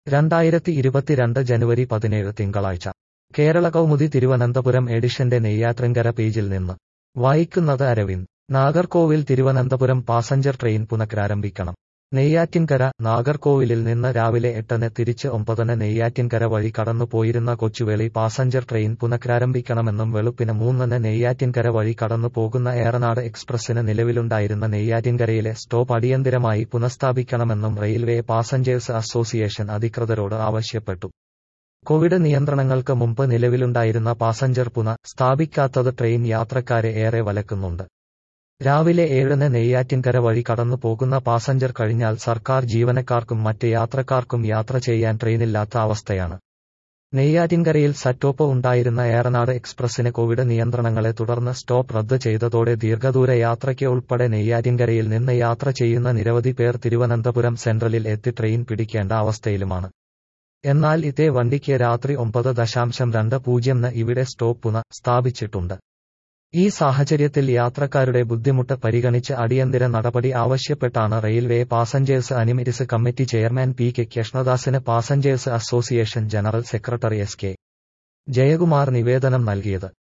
രണ്ടായിരത്തി ഇരുപത്തിരണ്ട് ജനുവരി പതിനേഴ് തിങ്കളാഴ്ച കേരള കൗമുദി തിരുവനന്തപുരം എഡിഷന്റെ നെയ്യാറ്റിൻകര പേജിൽ നിന്ന് വായിക്കുന്നത് അരവിന്ദ് നാഗർകോവിൽ തിരുവനന്തപുരം പാസഞ്ചർ ട്രെയിൻ പുനഃരാരംഭിക്കണം നെയ്യാറ്റിൻകര നാഗർകോവിലിൽ നിന്ന് രാവിലെ എട്ടിന് തിരിച്ച് ഒമ്പതിന് നെയ്യാറ്റിൻകര വഴി കടന്നു പോയിരുന്ന കൊച്ചുവേളി പാസഞ്ചർ ട്രെയിൻ പുനഃരാരംഭിക്കണമെന്നും വെളുപ്പിന് മൂന്നിന് നെയ്യാറ്റിൻകര വഴി കടന്നു പോകുന്ന ഏറനാട് എക്സ്പ്രസിന് നിലവിലുണ്ടായിരുന്ന നെയ്യാറ്റിൻകരയിലെ സ്റ്റോപ്പ് അടിയന്തിരമായി പുനഃസ്ഥാപിക്കണമെന്നും റെയിൽവേ പാസഞ്ചേഴ്സ് അസോസിയേഷൻ അധികൃതരോട് ആവശ്യപ്പെട്ടു കോവിഡ് നിയന്ത്രണങ്ങൾക്ക് മുമ്പ് നിലവിലുണ്ടായിരുന്ന പാസഞ്ചർ പുന സ്ഥാപിക്കാത്തത് ട്രെയിൻ യാത്രക്കാരെ ഏറെ വലക്കുന്നുണ്ട് രാവിലെ ഏഴിന് നെയ്യാറ്റിൻകര വഴി കടന്നു പോകുന്ന പാസഞ്ചർ കഴിഞ്ഞാൽ സർക്കാർ ജീവനക്കാർക്കും മറ്റ് യാത്രക്കാർക്കും യാത്ര ചെയ്യാൻ ട്രെയിനില്ലാത്ത അവസ്ഥയാണ് നെയ്യാറ്റിൻകരയിൽ സറ്റോപ്പ് ഉണ്ടായിരുന്ന ഏറനാട് എക്സ്പ്രസിന് കോവിഡ് നിയന്ത്രണങ്ങളെ തുടർന്ന് സ്റ്റോപ്പ് റദ്ദ് ചെയ്തതോടെ ദീർഘദൂര യാത്രയ്ക്ക് ഉൾപ്പെടെ നെയ്യാറ്റിൻകരയിൽ നിന്ന് യാത്ര ചെയ്യുന്ന നിരവധി പേർ തിരുവനന്തപുരം സെൻട്രലിൽ എത്തി ട്രെയിൻ പിടിക്കേണ്ട അവസ്ഥയിലുമാണ് എന്നാൽ ഇതേ വണ്ടിക്ക് രാത്രി ഒമ്പത് ദശാംശം രണ്ട് പൂജ്യംന് ഇവിടെ സ്റ്റോപ്പ് പുന സ്ഥാപിച്ചിട്ടുണ്ട് ഈ സാഹചര്യത്തിൽ യാത്രക്കാരുടെ ബുദ്ധിമുട്ട് പരിഗണിച്ച് അടിയന്തര നടപടി ആവശ്യപ്പെട്ടാണ് railway passengers amenities committee chairman P K കൃഷ്ണദാസിന് passengers association general secretary S K Jayakumar നിവേദനം നൽകിയത്